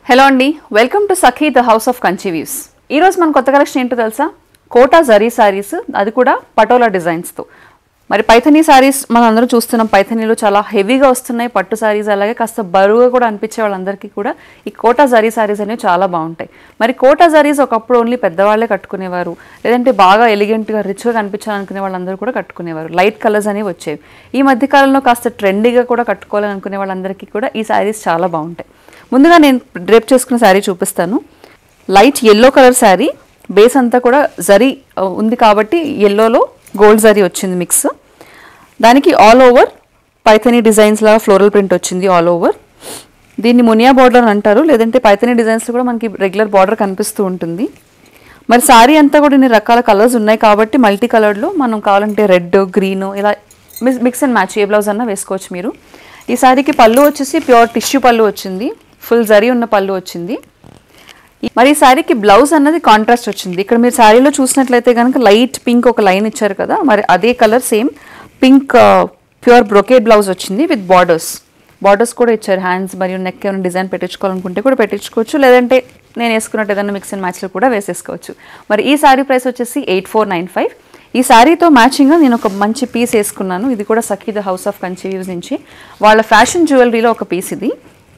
hello అండి welcome to Sakhi the house of Kanchi views ఈరోజు మన కొత్త కలెక్షన్ ఏంటో తెలుసా కోటా జరీ సారీస్ అది కూడా పటోలా డిజైన్స్తో మరి పైథనీ సారీస్ మనం అందరం చూస్తున్నాం పైథనీలో చాలా హెవీగా వస్తున్నాయి పట్టు సారీస్ అలాగే కాస్త బరువుగా కూడా అనిపించే వాళ్ళందరికీ కూడా ఈ కోటా జరీ సారీస్ అనేవి చాలా బాగుంటాయి మరి కోటా సారీస్ ఒకప్పుడు ఓన్లీ పెద్దవాళ్ళే కట్టుకునేవారు లేదంటే బాగా ఎలిగెంట్గా రిచ్గా కనిపించాలనుకునే వాళ్ళందరూ కూడా కట్టుకునేవారు లైట్ కలర్స్ అనేవి వచ్చేవి ఈ మధ్య కాలంలో కాస్త ట్రెండీగా కూడా కట్టుకోవాలని అనుకునే వాళ్ళందరికీ కూడా ఈ సారీస్ చాలా బాగుంటాయి ముందుగా నేను డ్రేప్ చేసుకున్న శారీ చూపిస్తాను light yellow colour sari base అంతా కూడా జరీ ఆ, ఉంది కాబట్టి ఎల్లోలో గోల్డ్ జరీ వచ్చింది మిక్స్ దానికి ఆల్ ఓవర్ పైథనీ డిజైన్స్ లాగా ఫ్లోరల్ ప్రింట్ వచ్చింది ఆల్ ఓవర్ దీన్ని మునియా బార్డర్ అని అంటారు లేదంటే పైథనీ డిజైన్స్లో కూడా మనకి రెగ్యులర్ బార్డర్ కనిపిస్తూ ఉంటుంది మరి శారీ అంతా కూడా ఇన్ని రకాల కలర్స్ ఉన్నాయి కాబట్టి మల్టీ కలర్లో మనం కావాలంటే రెడ్ గ్రీన్ ఇలా mix mix and match a blouse అన్నా వేసుకోవచ్చు మీరు ఈ శారీకి పళ్ళు వచ్చేసి ప్యూర్ టిష్యూ పళ్ళు వచ్చింది ఫుల్ జరీ ఉన్న పళ్ళు వచ్చింది మరి ఈ శారీకి బ్లౌజ్ అన్నది కాంట్రాస్ట్ వచ్చింది ఇక్కడ మీరు శారీలో చూసినట్లయితే కనుక లైట్ పింక్ ఒక లైన్ ఇచ్చారు కదా మరి అదే colour same pink pure brocade blouse వచ్చింది విత్ బార్డర్స్ బార్డర్స్ కూడా ఇచ్చారు హ్యాండ్స్ మరియు నెక్ ఏమైనా డిజైన్ పెట్టించుకోవాలనుకుంటే కూడా పెట్టించుకోవచ్చు లేదంటే నేను వేసుకున్నట్టు ఏదైనా మిక్స్ అండ్ మ్యాచ్లో కూడా వేసేసుకోవచ్చు మరి ఈ శారీ ప్రైస్ వచ్చేసి ఎయిట్ ఫోర్ నైన్ ఫైవ్ ఈ శారీతో మ్యాచింగ్గా నేను ఒక మంచి పీస్ వేసుకున్నాను ఇది కూడా Sakhi the house of Kanchi views నుంచి వాళ్ళ ఫ్యాషన్ జ్యువెలరీలో ఒక పీస్ ఇది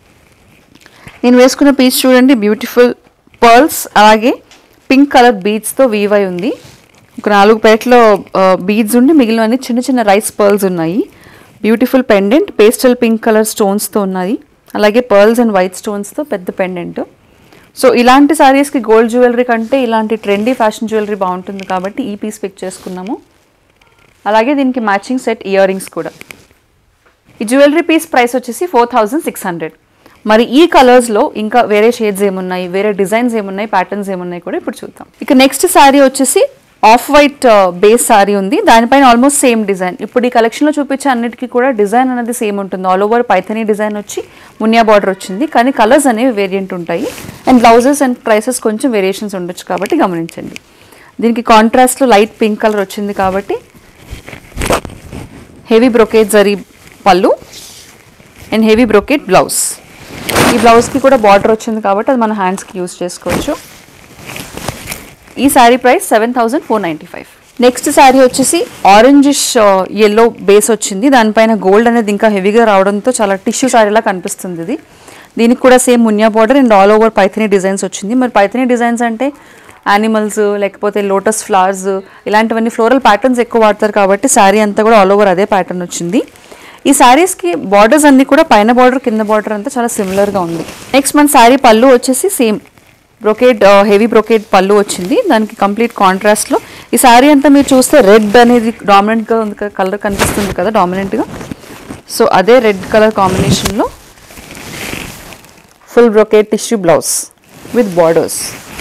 నేను వేసుకున్న పీస్ చూడండి బ్యూటిఫుల్ పర్ల్స్ అలాగే పింక్ కలర్ బీడ్స్తో వీవై ఉంది ఒక నాలుగు పేటలో బీడ్స్ ఉండి మిగిలినవన్నీ చిన్న చిన్న రైస్ పర్ల్స్ ఉన్నాయి beautiful pendant pastel pink colour స్టోన్స్తో ఉన్నాయి అలాగే పర్ల్స్ అండ్ వైట్ స్టోన్స్తో పెద్ద పెండెంట్ సో ఇలాంటి సారీస్కి గోల్డ్ జ్యువెలరీ కంటే ఇలాంటి ట్రెండీ ఫ్యాషన్ జ్యువెలరీ బాగుంటుంది కాబట్టి ఈ పీస్ పిక్ చేసుకున్నాము అలాగే దీనికి మ్యాచింగ్ సెట్ ఇయర్ రింగ్స్ కూడా ఈ జ్యువెలరీ పీస్ ప్రైస్ వచ్చేసి ఫోర్ థౌజండ్ సిక్స్ హండ్రెడ్ మరి ఈ కలర్స్లో ఇంకా వేరే షేడ్స్ ఏమున్నాయి వేరే డిజైన్స్ ఏమున్నాయి ప్యాటర్న్స్ ఏమున్నాయి కూడా ఇప్పుడు చూద్దాం ఇక నెక్స్ట్ శారీ వచ్చేసి ఆఫ్ వైట్ బేస్ శారీ ఉంది దానిపైన ఆల్మోస్ట్ సేమ్ డిజైన్ ఇప్పుడు ఈ కలెక్షన్లో చూపించే అన్నిటికీ కూడా డిజైన్ అనేది సేమ్ ఉంటుంది ఆల్ ఓవర్ పైథనీ డిజైన్ వచ్చి మునియా బార్డర్ వచ్చింది కానీ కలర్స్ అనేవి వేరియంట్ ఉంటాయి అండ్ బ్లౌజెస్ అండ్ ప్రైసెస్ కొంచెం వేరియేషన్స్ ఉండొచ్చు కాబట్టి గమనించండి దీనికి కాంట్రాస్ట్లో లైట్ పింక్ కలర్ వచ్చింది కాబట్టి హెవీ బ్రొకేట్ జరీ పళ్ళు అండ్ హెవీ బ్రొకేట్ బ్లౌజ్ ఈ బ్లౌజ్కి కూడా బార్డర్ వచ్చింది కాబట్టి అది మన హ్యాండ్స్కి యూజ్ చేసుకోవచ్చు ఈ sari price seven thousand four ninety five next sari వచ్చేసి ఆరెంజిష్ ఎల్లో బేస్ వచ్చింది దానిపైన గోల్డ్ అనేది ఇంకా హెవీగా రావడంతో చాలా టిష్యూ శారీలా కనిపిస్తుంది ఇది దీనికి కూడా same Muniya border and all over Paithani designs వచ్చింది మరి పైథనీ డిజైన్స్ అంటే యానిమల్స్ లేకపోతే లోటస్ ఫ్లవర్స్ ఇలాంటివన్నీ ఫ్లోరల్ ప్యాటర్న్స్ ఎక్కువ వాడతారు కాబట్టి శారీ అంతా కూడా ఆల్ ఓవర్ అదే ప్యాటర్న్ వచ్చింది ఈ శారీస్కి బార్డర్స్ అన్ని కూడా పైన బార్డర్ కింద బార్డర్ అంతా చాలా సిమిలర్గా ఉంది నెక్స్ట్ మన శారీ పళ్ళు వచ్చేసి సేమ్ బ్రొకేట్ హెవీ బ్రొకేట్ పళ్ళు వచ్చింది దానికి కంప్లీట్ కాంట్రాస్ట్లో ఈ శారీ అంతా మీరు చూస్తే రెడ్ అనేది డామినెంట్గా ఉంది కలర్ కనిపిస్తుంది కదా డామినెంట్గా సో అదే రెడ్ కలర్ కాంబినేషన్లో full brocade tissue blouse with borders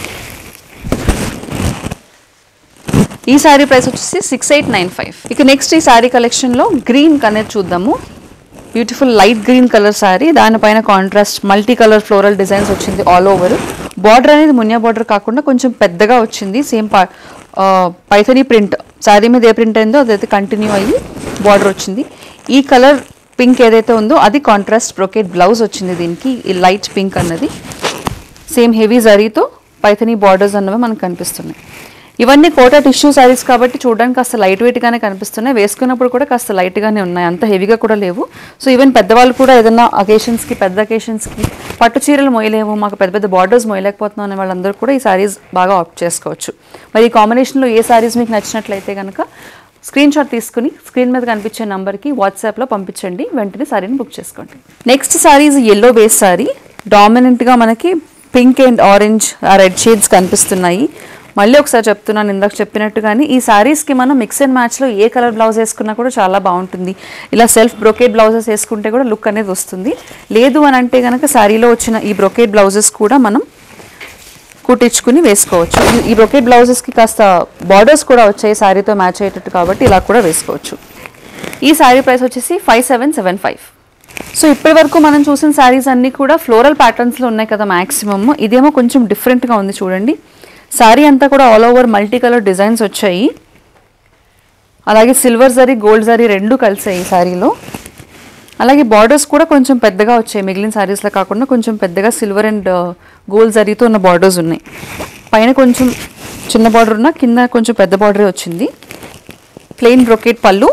ఈ శారీ ప్రైస్ వచ్చేసి సిక్స్ ఎయిట్ నైన్ ఫైవ్ ఇక నెక్స్ట్ ఈ శారీ కలెక్షన్లో గ్రీన్ అనేది చూద్దాము beautiful light green colour sari దానిపైన contrast multi colour floral designs వచ్చింది ఆల్ ఓవర్ బార్డర్ అనేది మున్యా బార్డర్ కాకుండా కొంచెం పెద్దగా వచ్చింది సేమ్ పా పైథనీ ప్రింట్ శారీ మీద ఏ ప్రింట్ అయిందో అదైతే కంటిన్యూ అయ్యి బార్డర్ వచ్చింది ఈ కలర్ పింక్ ఏదైతే ఉందో అది కాంట్రాస్ట్ బ్రొకేట్ బ్లౌజ్ వచ్చింది దీనికి ఈ లైట్ పింక్ అన్నది సేమ్ హెవీ జరీతో పైథనీ బార్డర్స్ అన్నవి మనకు కనిపిస్తున్నాయి ఇవన్నీ కోటా టిష్యూ శారీస్ కాబట్టి చూడడానికి కాస్త లైట్ వెయిట్గానే కనిపిస్తున్నాయి వేసుకున్నప్పుడు కూడా కాస్త లైట్గానే ఉన్నాయి అంత హెవీగా కూడా లేవు సో ఈవెన్ పెద్దవాళ్ళు కూడా ఏదైనా అకేషన్స్కి పెద్ద అకేషన్స్కి పట్టు చీరలు మోయలేము మాకు పెద్ద పెద్ద బార్డర్స్ మోయలేకపోతున్నాం అనే వాళ్ళందరూ కూడా ఈ శారీస్ బాగా ఆప్ట్ చేసుకోవచ్చు మరి ఈ కాంబినేషన్లో ఏ శారీస్ మీకు నచ్చినట్లయితే కనుక స్క్రీన్ షాట్ తీసుకుని స్క్రీన్ మీద కనిపించే నంబర్కి వాట్సాప్లో పంపించండి వెంటనే శారీని బుక్ చేసుకోండి next sarees yellow base sari డామినెంట్గా మనకి పింక్ అండ్ ఆరెంజ్ ఆ రెడ్ షేడ్స్ కనిపిస్తున్నాయి మళ్ళీ ఒకసారి చెప్తున్నాను ఇందాక చెప్పినట్టుగానే ఈ శారీస్కి మనం మిక్స్ అండ్ మ్యాచ్లో ఏ కలర్ బ్లౌజ్ వేసుకున్నా కూడా చాలా బాగుంటుంది ఇలా సెల్ఫ్ బ్రొకేట్ బ్లౌజెస్ వేసుకుంటే కూడా లుక్ అనేది వస్తుంది లేదు అని అంటే కనుక శారీలో వచ్చిన ఈ బ్రొకేట్ బ్లౌజెస్ కూడా మనం కుట్టించుకుని వేసుకోవచ్చు ఈ- ఈ బ్రొకెట్ బ్లౌజెస్కి కాస్త బార్డర్స్ కూడా వచ్చాయి శారీతో మ్యాచ్ అయ్యేటట్టు కాబట్టి ఇలా కూడా వేసుకోవచ్చు ఈ శారీ ప్రైస్ వచ్చేసి five seven seven five so ఇప్పటి వరకు మనం చూసిన శారీస్ అన్నీ కూడా ఫ్లోరల్ ప్యాటర్న్స్లో ఉన్నాయి కదా మ్యాక్సిమమ్ ఇదేమో కొంచెం డిఫరెంట్గా ఉంది చూడండి శారీ అంతా కూడా all over multi colour designs వచ్చాయి అలాగే సిల్వర్ జరీ గోల్డ్ జరీ రెండు కలిసాయి ఈ శారీలో అలాగే బార్డర్స్ కూడా కొంచెం పెద్దగా వచ్చాయి మిగిలిన శారీస్లో కాకుండా కొంచెం పెద్దగా సిల్వర్ అండ్ గోల్డ్ జరీతో ఉన్న బార్డర్స్ ఉన్నాయి పైన కొంచెం చిన్న బార్డర్ ఉన్న కింద కొంచెం పెద్ద బార్డరే వచ్చింది ప్లెయిన్ బ్రొకెట్ పళ్ళు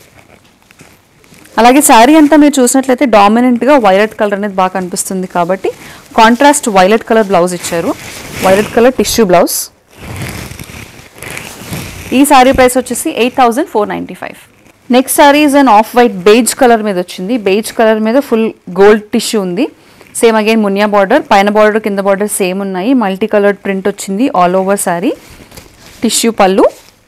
అలాగే శారీ అంతా మీరు చూసినట్లయితే డామినెంట్గా వైలెట్ కలర్ అనేది బాగా కనిపిస్తుంది కాబట్టి కాంట్రాస్ట్ వైలెట్ కలర్ బ్లౌజ్ ఇచ్చారు వైలెట్ కలర్ టిష్యూ బ్లౌజ్ ఈ శారీ ప్రైస్ వచ్చేసి eight thousand four ninety five next sari is an off white beige colour మీద వచ్చింది బేజ్ కలర్ మీద ఫుల్ గోల్డ్ టిష్యూ ఉంది సేమ్ అగైన్ మునియా బార్డర్ పైన బార్డర్ కింద బార్డర్ సేమ్ ఉన్నాయి మల్టీ కలర్డ్ ప్రింట్ వచ్చింది ఆల్ ఓవర్ శారీ టిష్యూ పళ్ళు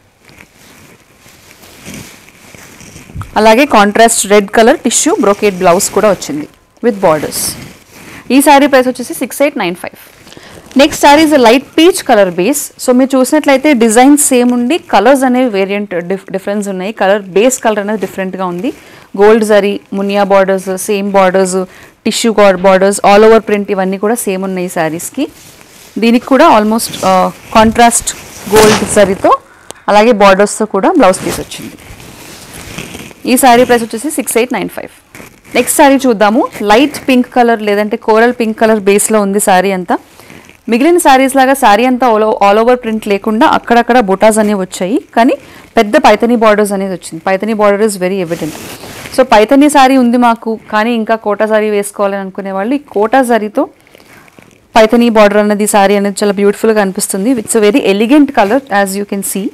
అలాగే contrast red colour tissue brocade blouse కూడా వచ్చింది విత్ బార్డర్స్ ఈ శారీ ప్రైస్ వచ్చేసి six eight nine five next sari is light peach colour base so మీరు చూసినట్లయితే డిజైన్ సేమ్ ఉండి కలర్స్ అనేవి వేరియంట్ డిఫరెన్స్ ఉన్నాయి కలర్ బేస్ కలర్ అనేది డిఫరెంట్గా ఉంది gold zari Muniya borders same borders tissue borders all over print ఇవన్నీ కూడా సేమ్ ఉన్నాయి ఈ శారీస్కి దీనికి కూడా ఆల్మోస్ట్ కాంట్రాస్ట్ గోల్డ్ జరీతో అలాగే బార్డర్స్తో కూడా బ్లౌజ్ పీస్ వచ్చింది ఈ శారీ ప్రైస్ వచ్చేసి six eight nine five next sari చూద్దాము లైట్ పింక్ కలర్ లేదంటే కోరల్ పింక్ కలర్ బేస్లో ఉంది శారీ అంతా మిగిలిన శారీస్ లాగా శారీ అంతా ఆల్ ఆల్ ఓవర్ ప్రింట్ లేకుండా అక్కడక్కడ బుటాస్ అనేవి వచ్చాయి కానీ పెద్ద పైతనీ బార్డర్స్ అనేది వచ్చింది Paithani border is very evident so Paithani sari ఉంది మాకు కానీ ఇంకా కోటా శారీ వేసుకోవాలని అనుకునే వాళ్ళు ఈ కోటా శారీతో పైతనీ బార్డర్ అనేది శారీ అనేది చాలా బ్యూటిఫుల్గా అనిపిస్తుంది it's a very elegant colour as you can see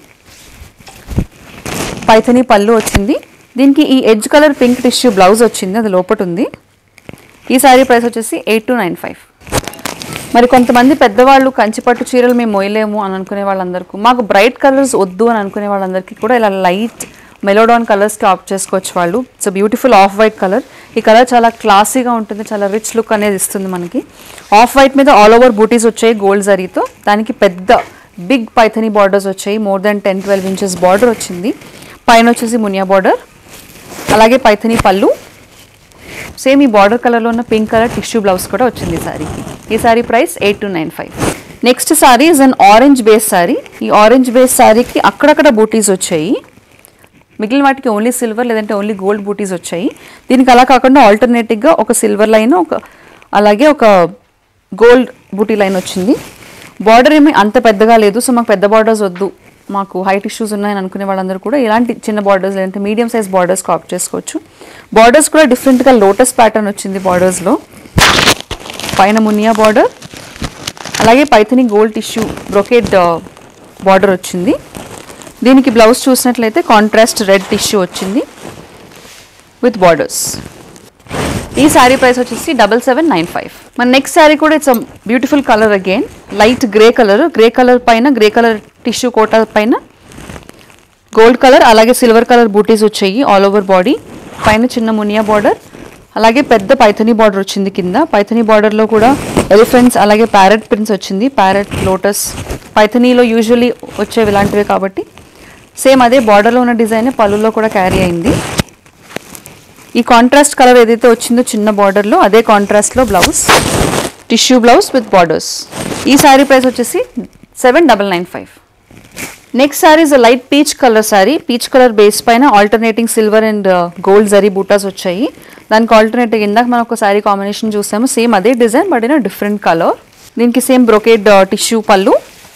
Paithani పళ్ళు వచ్చింది దీనికి ఈ edge colour pink tissue blouse వచ్చింది అది లోపట ఉంది ఈ శారీ ప్రైస్ వచ్చేసి ఎయిట్ టు నైన్ ఫైవ్ మరి కొంతమంది పెద్దవాళ్ళు కంచిపట్టు చీరలు మేము మోయలేము అని అనుకునే వాళ్ళందరికీ మాకు బ్రైట్ కలర్స్ వద్దు అని అనుకునే వాళ్ళందరికీ కూడా ఇలా లైట్ మెలోడాన్ కలర్స్కి ఆప్ట్ చేసుకోవచ్చు వాళ్ళు it's beautiful off white colour ఈ కలర్ చాలా క్లాసీగా ఉంటుంది చాలా రిచ్ లుక్ అనేది ఇస్తుంది మనకి ఆఫ్ వైట్ మీద ఆల్ ఓవర్ బూటీస్ వచ్చాయి గోల్డ్ జరీతో దానికి పెద్ద బిగ్ పైథనీ బార్డర్స్ వచ్చాయి more than ten twelve inches border వచ్చింది పైన వచ్చేసి మునియా బార్డర్ అలాగే పైథనీ పళ్ళు సేమ్ ఈ బార్డర్ కలర్లో ఉన్న పింక్ కలర్ టిష్యూ బ్లౌజ్ కూడా వచ్చింది ఈ సారీకి ఈ sari price eight two nine five next sari is an orange base sari ఈ ఆరెంజ్ బేస్ సారీకి అక్కడక్కడ బూటీస్ వచ్చాయి మిగిలిన వాటికి ఓన్లీ సిల్వర్ లేదంటే ఓన్లీ గోల్డ్ బూటీస్ వచ్చాయి దీనికి అలా కాకుండా ఆల్టర్నేటివ్గా ఒక సిల్వర్ లైన్ ఒక అలాగే ఒక గోల్డ్ బూటీ లైన్ వచ్చింది బార్డర్ ఏమి అంత పెద్దగా లేదు సో మాకు పెద్ద బార్డర్స్ వద్దు మాకు హైట్ ఇష్యూస్ ఉన్నాయని అనుకునే వాళ్ళందరూ కూడా ఇలాంటి చిన్న బార్డర్స్ లేదంటే మీడియం సైజ్ బార్డర్స్ కాప్ చేసుకోవచ్చు బార్డర్స్ కూడా డిఫరెంట్గా లోటస్ ప్యాటర్న్ వచ్చింది బార్డర్స్లో పైన మునియా బార్డర్ అలాగే Paithani gold tissue brocade border వచ్చింది దీనికి బ్లౌజ్ చూసినట్లయితే కాంట్రాస్ట్ రెడ్ టిష్యూ వచ్చింది విత్ బార్డర్స్ ఈ శారీ ప్రైస్ వచ్చేసి డబల్ సెవెన్ నైన్ ఫైవ్ మన నెక్స్ట్ శారీ కూడా it's beautiful colour again light grey colour grey colour పైన గ్రే కలర్ టిష్యూ కోటా పైన గోల్డ్ కలర్ అలాగే సిల్వర్ కలర్ బూటీస్ వచ్చాయి ఆల్ ఓవర్ బాడీ పైన చిన్న మునియా బార్డర్ అలాగే పెద్ద పైథనీ బార్డర్ వచ్చింది కింద పైథనీ బార్డర్లో కూడా ఎలిఫెంట్స్ అలాగే ప్యారెట్ ప్రింట్స్ వచ్చింది ప్యారెట్ లోటస్ పైథనీలో యూజువలీ వచ్చేవి ఇలాంటివే కాబట్టి సేమ్ అదే బార్డర్లో ఉన్న డిజైన్ పళ్ళులో కూడా క్యారీ అయింది ఈ కాంట్రాస్ట్ కలర్ ఏదైతే వచ్చిందో చిన్న బార్డర్లో అదే కాంట్రాస్ట్లో blouse tissue blouse with borders ఈ శారీ ప్రైస్ వచ్చేసి seven double nine five next sari is light peach colour sari peach colour base పైన alternating silver and gold zari butas వచ్చాయి దానికి ఆల్టర్నేటివ్ ఇందాక మనం ఒక శారీ కాంబినేషన్ చూసాము సేమ్ అదే design but in different colour దీనికి సేమ్ బ్రొకేట్ టిష్యూ పళ్ళు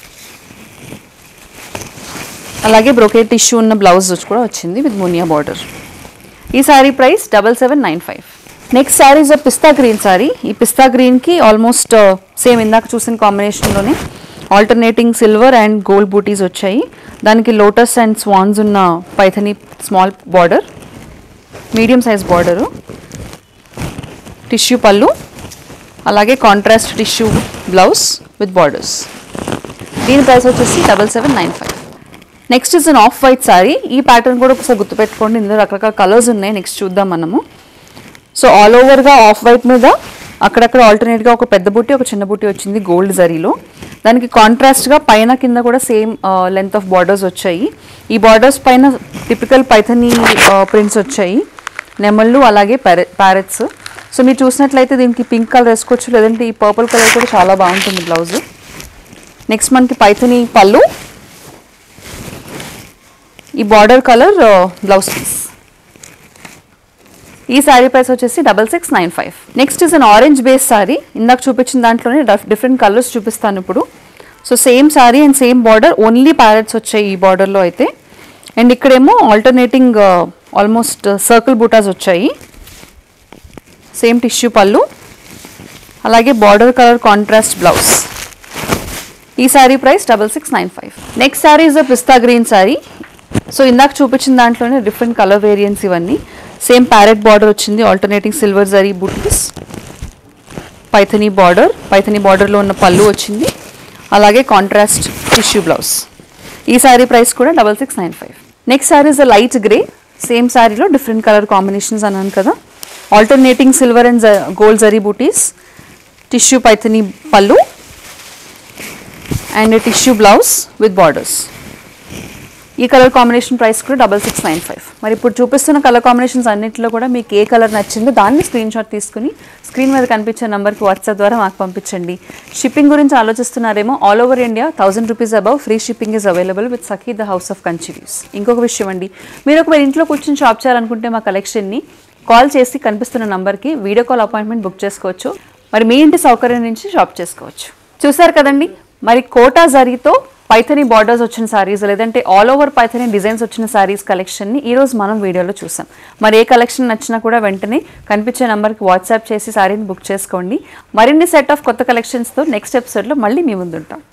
అలాగే బ్రొకేట్ టిష్యూ ఉన్న బ్లౌజ్ కూడా వచ్చింది విత్ మునియా బార్డర్ ఈ sari price double seven nine five next sari is pista green sari ఈ పిస్తా గ్రీన్కి ఆల్మోస్ట్ సేమ్ ఇందాక చూసిన కాంబినేషన్లోనే alternating silver and gold butis వచ్చాయి దానికి లోటస్ అండ్ స్వాన్స్ ఉన్న Paithani small border medium size border tissue పళ్ళు అలాగే contrast tissue blouse with borders దీని ప్రైస్ వచ్చేసి double seven nine five next is an off white sari ఈ ప్యాటర్న్ కూడా ఒకసారి గుర్తుపెట్టుకోండి ఇందులో రకరకాల కలర్స్ ఉన్నాయి నెక్స్ట్ చూద్దాం మనము సో ఆల్ ఓవర్గా ఆఫ్ వైట్ మీద అక్కడక్కడ ఆల్టర్నేట్గా ఒక పెద్ద బుట్టి ఒక చిన్న బుట్టి వచ్చింది గోల్డ్ జరీలో దానికి కాంట్రాస్ట్గా పైన కింద కూడా సేమ్ లెంత్ ఆఫ్ బార్డర్స్ వచ్చాయి ఈ బార్డర్స్ పైన టిపికల్ పైథనీ ప్రింట్స్ వచ్చాయి నెమళ్ళు అలాగే ప్యారె ప్యారెట్స్ సో మీరు చూసినట్లయితే దీనికి పింక్ కలర్ వేసుకోవచ్చు లేదంటే ఈ పర్పుల్ కలర్ కూడా చాలా బాగుంటుంది బ్లౌజ్ నెక్స్ట్ మనకి పైథనీ పళ్ళు ఈ బార్డర్ కలర్ బ్లౌజ్ పీస్ ఈ శారీ ప్రైస్ వచ్చేసి double six nine five next is an orange base sari ఇందాక చూపించిన దాంట్లోనే డిఫరెంట్ కలర్స్ చూపిస్తాను ఇప్పుడు so same sari and same border only parrots వచ్చాయి ఈ బార్డర్లో అయితే అండ్ ఇక్కడేమో ఆల్టర్నేటింగ్ ఆల్మోస్ట్ సర్కిల్ బూటాస్ వచ్చాయి సేమ్ టిష్యూ పళ్ళు అలాగే బార్డర్ కలర్ కాంట్రాస్ట్ బ్లౌజ్ ఈ sari price double six nine five next sari is a pista green sari so ఇందాక చూపించిన దాంట్లోనే డిఫరెంట్ కలర్ వేరియంట్స్ ఇవన్నీ సేమ్ ప్యారెట్ బార్డర్ వచ్చింది alternating silver zari butis Paithani border Paithani బార్డర్లో ఉన్న పళ్ళు వచ్చింది అలాగే కాంట్రాస్ట్ టిష్యూ బ్లౌజ్ ఈ శారీ ప్రైస్ కూడా double six nine five next sari is a light grey same శారీలో డిఫరెంట్ కలర్ కాంబినేషన్స్ అన్నాను కదా alternating silver and gold zari booties tissue Paithani పళ్ళు and tissue blouse with borders ఈ కలర్ కాంబినేషన్ ప్రైస్ కూడా double six nine five మరి ఇప్పుడు చూపిస్తున్న colour combinations అన్నింటిలో కూడా మీకు ఏ కలర్ నచ్చిందో దాన్ని స్క్రీన్ షాట్ తీసుకుని స్క్రీన్ మీద కనిపించే నెంబర్కి వాట్సాప్ ద్వారా మాకు పంపించండి షిప్పింగ్ గురించి ఆలోచిస్తున్నారేమో all over India thousand rupees above free shipping is available with Sakhi the house of కంచివీస్ ఇంకొక విషయం అండి మీరు ఒకవేళ ఇంట్లో కూర్చొని షాప్ చేయాలనుకుంటే మా కలెక్షన్ని కాల్ చేసి కనిపిస్తున్న నంబర్కి వీడియో కాల్ అపాయింట్మెంట్ బుక్ చేసుకోవచ్చు మరి మీ ఇంటి సౌకర్యం నుంచి షాప్ చేసుకోవచ్చు చూసారు కదండి మరి కోటా జరీతో పైథనీ బార్డర్స్ వచ్చిన సారీస్ లేదంటే ఆల్ ఓవర్ పైథనీ డిజైన్స్ వచ్చిన సారీస్ కలెక్షన్ని ఈ రోజు మనం వీడియోలో చూసాం మరి ఏ కలెక్షన్ నచ్చినా కూడా వెంటనే కనిపించే నెంబర్కి వాట్సాప్ చేసి సారీని బుక్ చేసుకోండి మరిన్ని సెట్ ఆఫ్ కొత్త కలెక్షన్స్తో నెక్స్ట్ ఎపిసోడ్లో మళ్ళీ మీ ముందుంటాం